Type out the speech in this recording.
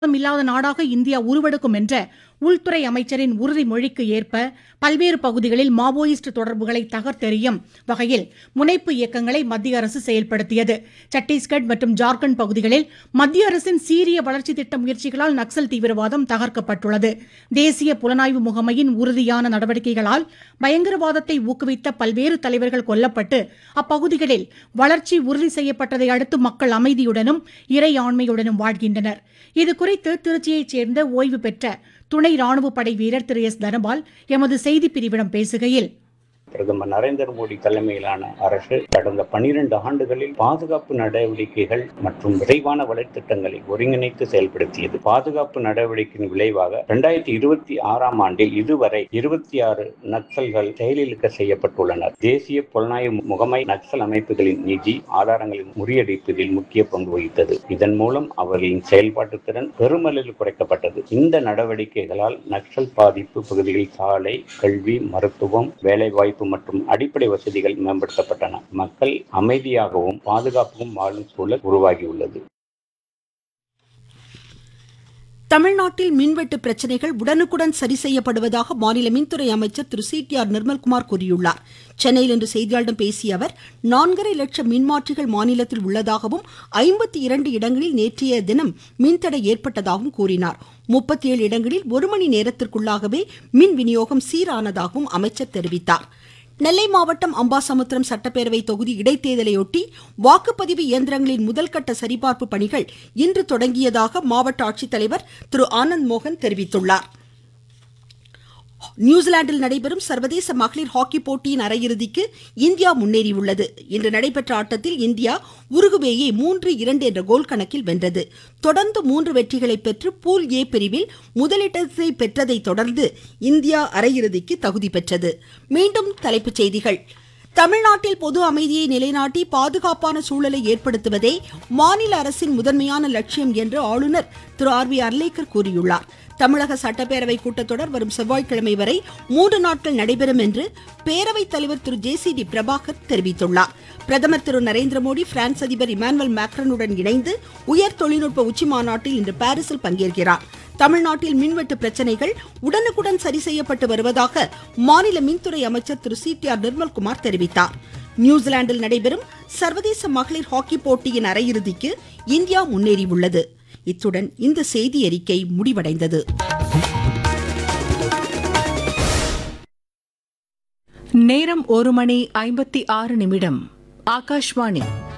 இல்லாத நாடாக இந்தியா உருவெடுக்கும் என்ற உள்துறை அமைச்சரின் உறுதிமொழிக்கு ஏற்ப பல்வேறு பகுதிகளில் மாவோயிஸ்ட் தொடர்புகளை தகர்த்தெறியும் வகையில் முனைப்பு இயக்கங்களை மத்திய அரசு செயல்படுத்தியது சத்தீஸ்கட் மற்றும் ஜார்க்கண்ட் பகுதிகளில் மத்திய அரசின் சீரிய வளர்ச்சி திட்ட முயற்சிகளால் நக்சல் தீவிரவாதம் தகர்க்கப்பட்டுள்ளது தேசிய புலனாய்வு முகமையின் உறுதியான நடவடிக்கைகளால் பயங்கரவாதத்தை ஊக்குவித்த பல்வேறு தலைவர்கள் கொல்லப்பட்டு அப்பகுதிகளில் வளர்ச்சி உறுதி செய்யப்பட்டதை அடுத்து மக்கள் அமைதியுடனும் இறையாண்மையுடனும் வாழ்கின்றனர் இதுகுறித்து திருச்சியைச் சேர்ந்த ஓய்வு பெற்ற துணை ராணுவப் படை வீரர் திரு எஸ் தனபால் எமது செய்திப் பிரிவிடம் பேசுகையில் பிரதமர் நரேந்திர மோடி தலைமையிலான அரசு கடந்த பனிரெண்டு ஆண்டுகளில் பாதுகாப்பு நடவடிக்கைகள் மற்றும் விரைவான வலைத்திட்டங்களை ஒருங்கிணைத்து செயல்படுத்தியது பாதுகாப்பு நடவடிக்கையின் விளைவாக இரண்டாயிரத்தி இருபத்தி ஆறாம் ஆண்டில் இதுவரை இருபத்தி ஆறு நக்சல்கள் செயலிழக்க செய்யப்பட்டுள்ளனர் தேசிய புலனாய்வு முகமை நக்சல் அமைப்புகளின் நிதி ஆதாரங்களின் முறியடிப்பதில் முக்கிய பங்கு வகித்தது இதன் மூலம் அவர்களின் செயல்பாட்டு திறன் பெருமளவில் குறைக்கப்பட்டது இந்த நடவடிக்கைகளால் நக்சல் பாதிப்பு பகுதிகளில் சாலை கல்வி மருத்துவம் வேலைவாய்ப்பு மற்றும் அடிப்படை வசதிகள் மேம்படுத்தப்பட்டன மக்கள் அமைதியாகவும் பாதுகாப்பும் வாழும் சூழல் உருவாகியுள்ளது தமிழ்நாட்டில் மின்வெட்டு பிரச்சனைகள் உடனுக்குடன் சரி செய்யப்படுவதாக மாநில மின்துறை அமைச்சர் திரு சி டி ஆர் நிர்மல்குமார் கூறியுள்ளார் சென்னையில் இன்று செய்தியாளர்களிடம் பேசிய அவர் நான்கரை லட்சம் மின்மாற்றிகள் மாநிலத்தில் உள்ளதாகவும் ஐம்பத்தி இரண்டு இடங்களில் நேற்றைய தினம் மின்தடை ஏற்பட்டதாகவும் கூறினார் முப்பத்தி ஏழு இடங்களில் ஒரு மணி நேரத்திற்குள்ளாகவே மின் விநியோகம் சீரானதாகவும் அமைச்சர் தெரிவித்தார் நெல்லை மாவட்டம் அம்பாசமுத்திரம் சட்டப்பேரவை தொகுதி இடைத்தேர்தலையொட்டி வாக்குப்பதிவு இயந்திரங்களின் முதல்கட்ட சரிபார்ப்பு பணிகள் இன்று தொடங்கியதாக மாவட்ட ஆட்சித்தலைவர் திரு ஆனந்த் மோகன் தெரிவித்துள்ளார் நியூசிலாந்தில் நடைபெறும் சர்வதேச மகளிர் ஹாக்கி போட்டியின் அரையிறுதிக்கு இந்தியா முன்னேறியுள்ளது இன்று நடைபெற்ற ஆட்டத்தில் இந்தியா உருகுவேயை மூன்று இரண்டு என்ற கோல் கணக்கில் வென்றது தொடர்ந்து மூன்று வெற்றிகளை பெற்று பூல் ஏ பிரிவில் முதலிடத்தை பெற்றதை தொடர்ந்து இந்தியா அரையிறுதிக்கு தகுதி பெற்றது மீண்டும் தலைப்புச் செய்திகள் தமிழ்நாட்டில் பொது அமைதியை நிலைநாட்டி பாதுகாப்பான சூழலை ஏற்படுத்துவதே மாநில அரசின் முதன்மையான லட்சியம் என்று ஆளுநர் திரு ஆர் வி அர்லேக்கர் கூறியுள்ளார் தமிழக சட்டப்பேரவை கூட்டத்தொடர் வரும் செவ்வாய்க்கிழமை வரை மூன்று நாட்கள் நடைபெறும் என்று பேரவைத் தலைவர் திரு ஜே சி டி பிரபாகர் தெரிவித்துள்ளார் பிரதமர் திரு நரேந்திர மோடி பிரான்ஸ் அதிபர் இமானுவல் மேக்ரனுடன் இணைந்து உயர் தொழில்நுட்ப உச்சி மாநாட்டில் இன்று பாரிஸில் பங்கேற்கிறார் தமிழ்நாட்டில் மின்வெட்டு பிரச்சனைகள் உடனுக்குடன் சரி செய்யப்பட்டு வருவதாக மாநில மின்துறை அமைச்சர் திரு சி டி ஆர் நிர்மல்குமார் தெரிவித்தார் நியூசிலாந்தில் நடைபெறும் சர்வதேச மகளிர் ஹாக்கி போட்டியின் அரையிறுதிக்கு இந்தியா முன்னேறியுள்ளது இத்துடன் இந்த செய்தி அறிக்கை முடிவடைந்தது நேரம் ஒரு மணி ஐம்பத்தி ஆறு நிமிடம் ஆகாஷ்வாணி